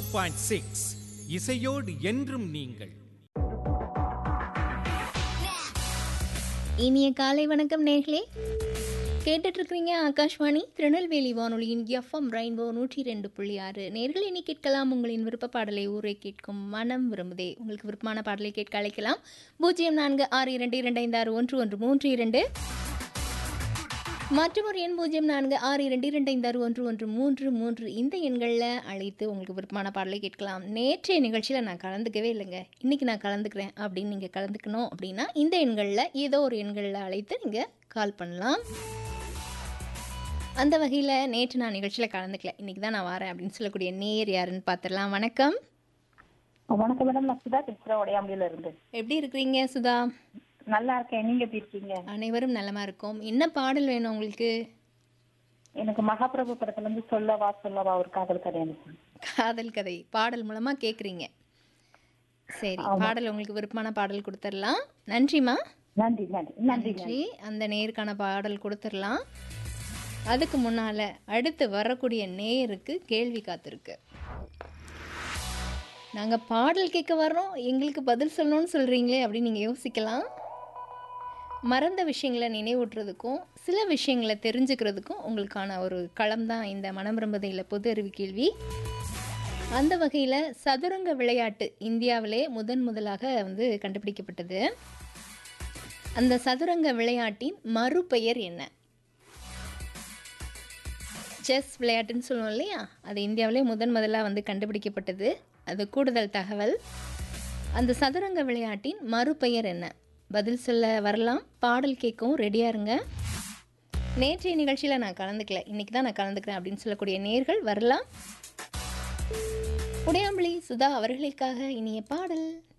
point six இசையோடு என்றும் நீங்கள் இனிய காலை வணக்கம் நேர்களே கேட்டுட்டு இருக்கிறீங்க ஆகாஷ்வாணி திருநெல்வேலி வானொலியின் எஃப்எம் ரெயின்போ நூற்றி ரெண்டு புள்ளி ஆறு நேர்கள் இனி கேட்கலாம் உங்களின் விருப்ப பாடலை ஊரை கேட்கும் மனம் விரும்புதே உங்களுக்கு விருப்பமான பாடலை கேட்க அழைக்கலாம் பூஜ்ஜியம் நான்கு ஆறு இரண்டு இரண்டு ஐந்து ஆறு ஒன்று ஒன்று மூன்று இரண்டு மற்றொரு எண் பூஜ்ஜியம் நான்கு ஆறு இரண்டு இரண்டு ஐந்து ஆறு ஒன்று ஒன்று மூன்று மூன்று இந்த எண்களில் அழைத்து உங்களுக்கு விருப்பமான பாடலை கேட்கலாம் நேற்றைய நிகழ்ச்சியில் நான் கலந்துக்கவே இல்லைங்க இன்றைக்கி நான் கலந்துக்கிறேன் அப்படின்னு நீங்கள் கலந்துக்கணும் அப்படின்னா இந்த எண்களில் ஏதோ ஒரு எண்களில் அழைத்து நீங்கள் கால் பண்ணலாம் அந்த வகையில் நேற்று நான் நிகழ்ச்சியில் கலந்துக்கல இன்றைக்கி தான் நான் வரேன் அப்படின்னு சொல்லக்கூடிய நேர் யாருன்னு பார்த்துடலாம் வணக்கம் வணக்கம் மேடம் நான் சுதா பேசுறேன் உடையாம்பியில இருந்து எப்படி இருக்கிறீங்க சுதா நல்லா இருக்கேன் நீங்க எப்படி இருக்கீங்க அனைவரும் நலமாக இருக்கோம் என்ன பாடல் வேணும் உங்களுக்கு எனக்கு மகாபிரபு படத்துல இருந்து சொல்லவா சொல்லவா ஒரு காதல் கதை எனக்கு காதல் கதை பாடல் மூலமாக கேட்குறீங்க சரி பாடல் உங்களுக்கு விருப்பமான பாடல் கொடுத்துடலாம் நன்றிம்மா நன்றி நன்றி நன்றி நன்றி அந்த நேருக்கான பாடல் கொடுத்துடலாம் அதுக்கு முன்னால் அடுத்து வரக்கூடிய நேருக்கு கேள்வி காத்திருக்கு நாங்கள் பாடல் கேட்க வர்றோம் எங்களுக்கு பதில் சொல்லணும்னு சொல்கிறீங்களே அப்படின்னு நீங்கள் யோசிக்கலாம் மறந்த விஷயங்களை நினைவூட்டுறதுக்கும் சில விஷயங்களை தெரிஞ்சுக்கிறதுக்கும் உங்களுக்கான ஒரு களம் தான் இந்த மனம் விரும்பதையில் பொது அறிவு கேள்வி அந்த வகையில் சதுரங்க விளையாட்டு இந்தியாவிலே முதன் முதலாக வந்து கண்டுபிடிக்கப்பட்டது அந்த சதுரங்க விளையாட்டின் மறுபெயர் என்ன செஸ் விளையாட்டுன்னு சொல்லுவோம் இல்லையா அது இந்தியாவிலே முதன் முதலாக வந்து கண்டுபிடிக்கப்பட்டது அது கூடுதல் தகவல் அந்த சதுரங்க விளையாட்டின் மறுபெயர் என்ன பதில் சொல்ல வரலாம் பாடல் கேட்கவும் ரெடியாக இருங்க நேற்றைய நிகழ்ச்சியில் நான் கலந்துக்கல இன்றைக்கி தான் நான் கலந்துக்கிறேன் அப்படின்னு சொல்லக்கூடிய நேர்கள் வரலாம் உடையாம்பளி சுதா அவர்களுக்காக இனிய பாடல்